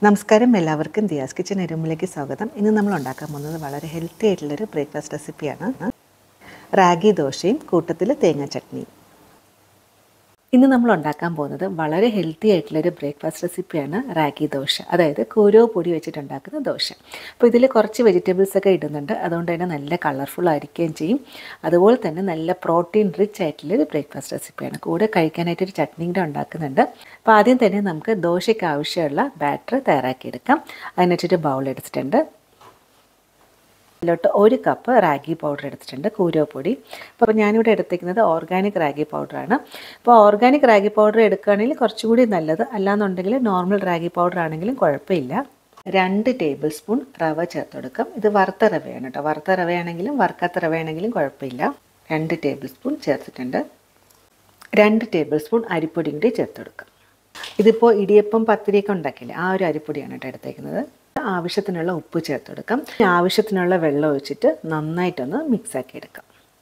നമസ്കാരം എല്ലാവർക്കും ദിയാസ് കിച്ചൻ എരുമ്പിലേക്ക് സ്വാഗതം ഇന്ന് നമ്മൾ ഉണ്ടാക്കാൻ പോകുന്നത് വളരെ ഹെൽത്തി ആയിട്ടുള്ളൊരു ബ്രേക്ക്ഫാസ്റ്റ് റെസിപ്പിയാണ് റാഗി ദോശയും കൂട്ടത്തിൽ തേങ്ങ ചട്നിയും ഇന്ന് നമ്മൾ ഉണ്ടാക്കാൻ പോകുന്നത് വളരെ ഹെൽത്തി ആയിട്ടുള്ളൊരു ബ്രേക്ക്ഫാസ്റ്റ് റെസിപ്പിയാണ് റാഗി ദോശ അതായത് കൂരോ പൊടി വെച്ചിട്ടുണ്ടാക്കുന്ന ദോശ അപ്പോൾ ഇതിൽ കുറച്ച് വെജിറ്റബിൾസ് ഒക്കെ ഇടുന്നുണ്ട് അതുകൊണ്ട് തന്നെ നല്ല കളർഫുൾ ആയിരിക്കുകയും ചെയ്യും അതുപോലെ തന്നെ നല്ല പ്രോട്ടീൻ റിച്ച് ആയിട്ടുള്ളൊരു ബ്രേക്ക്ഫാസ്റ്റ് റെസിപ്പിയാണ് കൂടെ കഴിക്കാനായിട്ടൊരു ചട്നി കൂടെ ഉണ്ടാക്കുന്നുണ്ട് അപ്പോൾ ആദ്യം തന്നെ നമുക്ക് ദോശയ്ക്ക് ആവശ്യമുള്ള ബാറ്റർ തയ്യാറാക്കിയെടുക്കാം അതിനൊരു ബൗൾ എടുത്തിട്ടുണ്ട് അതിലോട്ട് ഒരു കപ്പ് റാഗി പൗഡർ എടുത്തിട്ടുണ്ട് കൂരോപ്പൊടി അപ്പോൾ ഞാനിവിടെ എടുത്തിരിക്കുന്നത് ഓർഗാനിക് റാഗി പൗഡറാണ് അപ്പോൾ ഓർഗാനിക് റാഗി പൗഡർ എടുക്കുകയാണെങ്കിൽ കുറച്ചുകൂടി നല്ലത് അല്ലാന്നുണ്ടെങ്കിൽ നോർമൽ റാഗി പൗഡർ ആണെങ്കിലും കുഴപ്പമില്ല രണ്ട് ടേബിൾ സ്പൂൺ റവ ചേർത്ത് കൊടുക്കാം ഇത് വറുത്ത റവയാണ് കേട്ടോ വറുത്ത റവയാണെങ്കിലും വറുക്കാത്ത റവയാണെങ്കിലും കുഴപ്പമില്ല രണ്ട് ടേബിൾ സ്പൂൺ ചേർത്തിട്ടുണ്ട് രണ്ട് ടേബിൾ സ്പൂൺ അരിപ്പൊടിയും കൂടി ചേർത്ത് കൊടുക്കാം ഇതിപ്പോൾ ഇടിയപ്പം പത്തിരിയൊക്കെ ഉണ്ടാക്കില്ലേ ആ ഒരു അരിപ്പൊടിയാണ് കേട്ടോ എടുത്തേക്കുന്നത് ആവശ്യത്തിനുള്ള ഉപ്പ് ചേർത്ത് കൊടുക്കാം ആവശ്യത്തിനുള്ള വെള്ളം ഒഴിച്ചിട്ട് നന്നായിട്ടൊന്ന് മിക്സ് ആക്കി എടുക്കാം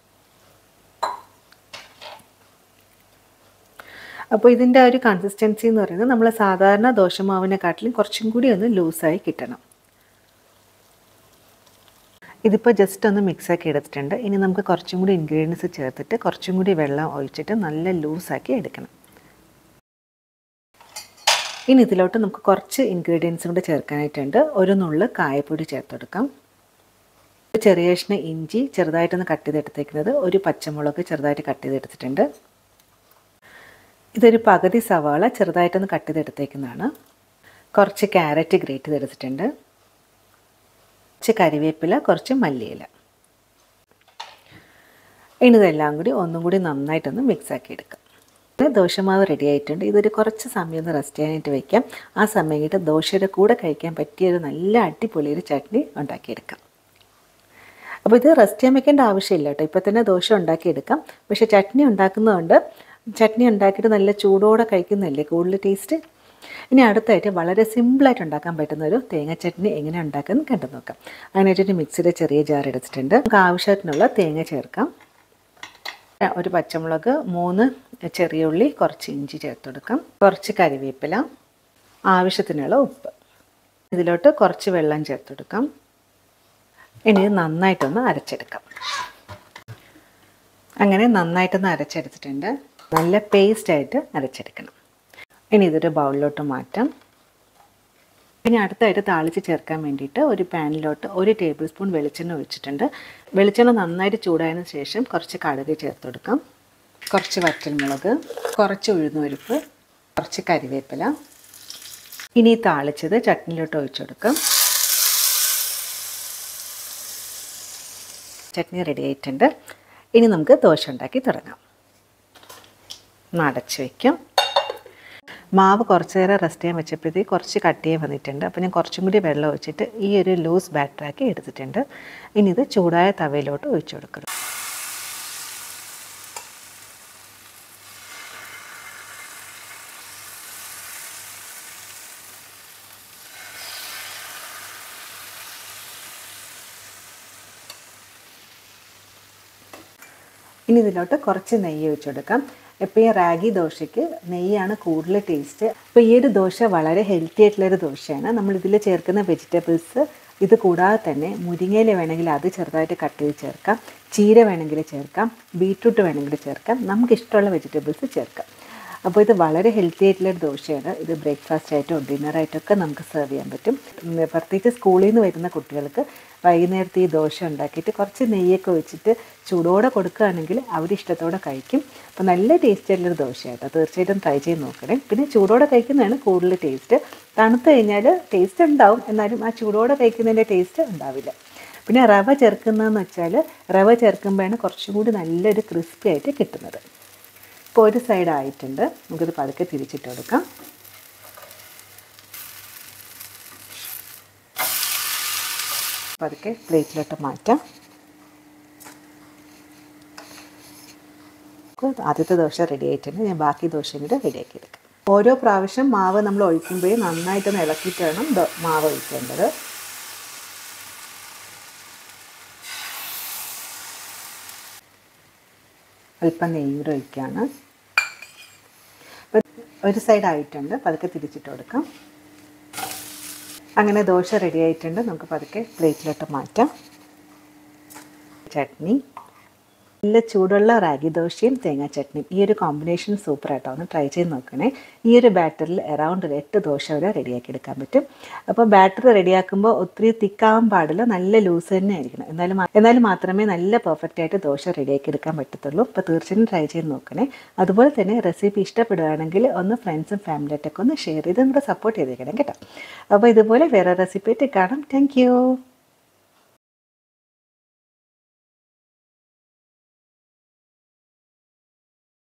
അപ്പോൾ ഇതിൻ്റെ ഒരു കൺസിസ്റ്റൻസി എന്ന് പറയുന്നത് നമ്മൾ സാധാരണ ദോശമാവിനെക്കാട്ടിലും കുറച്ചും കൂടി ഒന്ന് ലൂസായി കിട്ടണം ഇതിപ്പോൾ ജസ്റ്റ് ഒന്ന് മിക്സാക്കി എടുത്തിട്ടുണ്ട് ഇനി നമുക്ക് കുറച്ചും കൂടി ഇൻഗ്രീഡിയൻസ് ചേർത്തിട്ട് കുറച്ചും കൂടി വെള്ളം ഒഴിച്ചിട്ട് നല്ല ലൂസാക്കി എടുക്കണം ഇനി ഇതിലോട്ട് നമുക്ക് കുറച്ച് ഇൻഗ്രീഡിയൻസും കൂടെ ചേർക്കാനായിട്ടുണ്ട് ഒരു നുള്ള് കായപ്പൊടി ചേർത്തെടുക്കാം ചെറിയ കഷ്ണം ഇഞ്ചി ചെറുതായിട്ടൊന്ന് കട്ട് ചെയ്തെടുത്തേക്കുന്നത് ഒരു പച്ചമുളക് ചെറുതായിട്ട് കട്ട് ചെയ്തെടുത്തിട്ടുണ്ട് ഇതൊരു പകുതി സവാള ചെറുതായിട്ടൊന്ന് കട്ട് ചെയ്തെടുത്തേക്കുന്നതാണ് കുറച്ച് ക്യാരറ്റ് ഗ്രേറ്റ് ചെയ്തെടുത്തിട്ടുണ്ട് കുറച്ച് കരിവേപ്പില കുറച്ച് മല്ലിയില ഇനി ഇതെല്ലാം കൂടി ഒന്നും കൂടി നന്നായിട്ടൊന്ന് മിക്സാക്കി എടുക്കാം ദോശമാവ് റെഡി ആയിട്ടുണ്ട് ഇതൊരു കുറച്ച് സമയം ഒന്ന് റെസ്റ്റ് ചെയ്യാനായിട്ട് വയ്ക്കാം ആ സമയം കഴിഞ്ഞിട്ട് ദോശയുടെ കൂടെ കഴിക്കാൻ പറ്റിയ ഒരു നല്ല അടിപൊളി ഒരു ചട്നി ഉണ്ടാക്കിയെടുക്കാം അപ്പോൾ ഇത് റെസ്റ്റ് ചെയ്യാൻ വെക്കേണ്ട ആവശ്യമില്ല കേട്ടോ ഇപ്പോൾ തന്നെ ദോശ ഉണ്ടാക്കിയെടുക്കാം പക്ഷേ ചട്നി ഉണ്ടാക്കുന്നതുകൊണ്ട് ചട്നി ഉണ്ടാക്കിയിട്ട് നല്ല ചൂടോടെ കഴിക്കുന്നതല്ലേ കൂടുതൽ ടേസ്റ്റ് ഇനി അടുത്തായിട്ട് വളരെ സിമ്പിളായിട്ട് ഉണ്ടാക്കാൻ പറ്റുന്ന ഒരു തേങ്ങ ചട്നി എങ്ങനെ ഉണ്ടാക്കുന്നത് കണ്ടു നോക്കാം അതിനായിട്ടൊരു മിക്സിയുടെ ചെറിയ ജാർ എടുത്തിട്ടുണ്ട് നമുക്ക് ആവശ്യത്തിനുള്ള തേങ്ങ ചേർക്കാം ഒരു പച്ചമുളക് മൂന്ന് ചെറിയ ഉള്ളി കുറച്ച് ഇഞ്ചി ചേർത്ത് കൊടുക്കാം കുറച്ച് കരിവേപ്പില ആവശ്യത്തിനുള്ള ഉപ്പ് ഇതിലോട്ട് കുറച്ച് വെള്ളം ചേർത്ത് കൊടുക്കാം ഇനി ഇത് നന്നായിട്ടൊന്ന് അരച്ചെടുക്കാം അങ്ങനെ നന്നായിട്ടൊന്ന് അരച്ചെടുത്തിട്ടുണ്ട് നല്ല പേസ്റ്റായിട്ട് അരച്ചെടുക്കണം ഇനി ഇതൊരു ബൗളിലോട്ട് മാറ്റാം ഇനി അടുത്തായിട്ട് താളിച്ച് ചേർക്കാൻ വേണ്ടിയിട്ട് ഒരു പാനിലോട്ട് ഒരു ടേബിൾ സ്പൂൺ വെളിച്ചെണ്ണ ഒഴിച്ചിട്ടുണ്ട് വെളിച്ചെണ്ണ നന്നായിട്ട് ചൂടായതിനു ശേഷം കുറച്ച് കടുക് ചേർത്ത് കൊടുക്കാം കുറച്ച് വറ്റൽമുളക് കുറച്ച് ഉഴുന്നുപരിപ്പ് കുറച്ച് കരിവേപ്പില ഇനി താളിച്ചത് ചട്നിയിലോട്ട് ഒഴിച്ചു കൊടുക്കാം ചട്നി റെഡി ആയിട്ടുണ്ട് ഇനി നമുക്ക് ദോശ ഉണ്ടാക്കി തുടങ്ങാം ഒന്ന് അടച്ച് വയ്ക്കാം മാവ് കുറച്ച് നേരം റെസ്റ്റ് ചെയ്യാൻ വെച്ചപ്പോഴത്തേക്ക് കുറച്ച് കട്ടിയായി വന്നിട്ടുണ്ട് അപ്പോൾ ഞാൻ കുറച്ചും കൂടി വെള്ളം ഒഴിച്ചിട്ട് ഈ ഒരു ലൂസ് ബാറ്ററാക്കി എടുത്തിട്ടുണ്ട് ഇനി ഇത് ചൂടായ തവയിലോട്ട് ഒഴിച്ചു കൊടുക്കണം ഇനി ഇതിലോട്ട് കുറച്ച് നെയ്യ് ഒഴിച്ചു കൊടുക്കാം ഇപ്പോൾ ഈ റാഗി ദോശയ്ക്ക് നെയ്യാണ് കൂടുതൽ ടേസ്റ്റ് അപ്പോൾ ഈ ഒരു ദോശ വളരെ ഹെൽത്തി ആയിട്ടുള്ളൊരു ദോശയാണ് നമ്മൾ ഇതിൽ ചേർക്കുന്ന വെജിറ്റബിൾസ് ഇത് കൂടാതെ തന്നെ മുരിങ്ങയില വേണമെങ്കിൽ അത് ചെറുതായിട്ട് കട്ട് ചെയ്ത് ചേർക്കാം ചീര വേണമെങ്കിൽ ചേർക്കാം ബീട്രൂട്ട് വേണമെങ്കിൽ ചേർക്കാം നമുക്ക് ഇഷ്ടമുള്ള വെജിറ്റബിൾസ് ചേർക്കാം അപ്പോൾ ഇത് വളരെ ഹെൽത്തി ആയിട്ടുള്ളൊരു ദോശയാണ് ഇത് ബ്രേക്ക്ഫാസ്റ്റ് ആയിട്ടും ഡിന്നറായിട്ടൊക്കെ നമുക്ക് സെർവ് ചെയ്യാൻ പറ്റും പ്രത്യേകിച്ച് സ്കൂളിൽ നിന്ന് വരുന്ന കുട്ടികൾക്ക് വൈകുന്നേരത്തെ ഈ ദോശ ഉണ്ടാക്കിയിട്ട് കുറച്ച് നെയ്യൊക്കെ ഒഴിച്ചിട്ട് ചൂടോടെ കൊടുക്കുകയാണെങ്കിൽ അവർ ഇഷ്ടത്തോടെ കഴിക്കും അപ്പോൾ നല്ല ടേസ്റ്റ് ആയിട്ടുള്ളൊരു ദോശയാട്ടോ തീർച്ചയായിട്ടും ട്രൈ ചെയ്ത് നോക്കണേ പിന്നെ ചൂടോടെ കഴിക്കുന്നതാണ് കൂടുതൽ ടേസ്റ്റ് തണുത്ത് കഴിഞ്ഞാൽ ടേസ്റ്റ് ഉണ്ടാവും എന്നാലും ആ ചൂടോടെ കഴിക്കുന്നതിൻ്റെ ടേസ്റ്റ് ഉണ്ടാവില്ല പിന്നെ റവ ചേർക്കുന്നതെന്ന് വെച്ചാൽ റവ ചേർക്കുമ്പോഴാണ് കുറച്ചും കൂടി നല്ലൊരു ക്രിസ്പി ആയിട്ട് കിട്ടുന്നത് ഇപ്പോൾ ഒരു സൈഡ് ആയിട്ടുണ്ട് നമുക്കിത് പതുക്കെ തിരിച്ചിട്ട് കൊടുക്കാം പതുക്കെ പ്ലേറ്റിലോട്ട് മാറ്റാം ആദ്യത്തെ ദോശ റെഡി ആയിട്ടുണ്ട് ഞാൻ ബാക്കി ദോശയും കൂടെ റെഡിയാക്കി എടുക്കാം ഓരോ പ്രാവശ്യം മാവ് നമ്മൾ ഒഴിക്കുമ്പോഴേ നന്നായിട്ടൊന്ന് ഇളക്കിയിട്ട് വേണം മാവ് ഒഴിക്കേണ്ടത് അല്പം നെയ്യൂടെ ഒഴിക്കുകയാണ് ഒരു സൈഡ് ആയിട്ടുണ്ട് പതുക്കെ തിരിച്ചിട്ട് കൊടുക്കാം അങ്ങനെ ദോശ റെഡി ആയിട്ടുണ്ട് നമുക്ക് പതുക്കെ പ്ലേറ്റിലോട്ട് മാറ്റാം ചട്നി നല്ല ചൂടുള്ള റാഗി ദോശയും തേങ്ങാ ചട്നിയും ഈ ഒരു കോമ്പിനേഷൻ സൂപ്പർ ആട്ടോ ഒന്ന് ട്രൈ ചെയ്ത് നോക്കണേ ഈ ഒരു ബാറ്ററിൽ അറൗണ്ട് ഒരു എട്ട് ദോശ വരെ റെഡിയാക്കി എടുക്കാൻ പറ്റും അപ്പോൾ ബാറ്റർ റെഡിയാക്കുമ്പോൾ ഒത്തിരി തിക്കാവാൻ പാടില്ല നല്ല ലൂസ് തന്നെ ആയിരിക്കണം എന്നാലും മാ- എന്നാലും മാത്രമേ നല്ല പെർഫെക്റ്റ് ആയിട്ട് ദോശ റെഡിയാക്കി എടുക്കാൻ പറ്റത്തുള്ളൂ അപ്പോൾ തീർച്ചയായും ട്രൈ ചെയ്ത് നോക്കണേ അതുപോലെ തന്നെ റെസിപ്പി ഇഷ്ടപ്പെടുകയാണെങ്കിൽ ഒന്ന് ഫ്രണ്ട്സും ഫാമിലിയായിട്ടൊക്കെ ഒന്ന് ഷെയർ ചെയ്ത് നമ്മുടെ സപ്പോർട്ട് ചെയ്തേക്കണം കേട്ടോ അപ്പോൾ ഇതുപോലെ വേറെ റെസിപ്പി ആയിട്ട് കാണാം താങ്ക്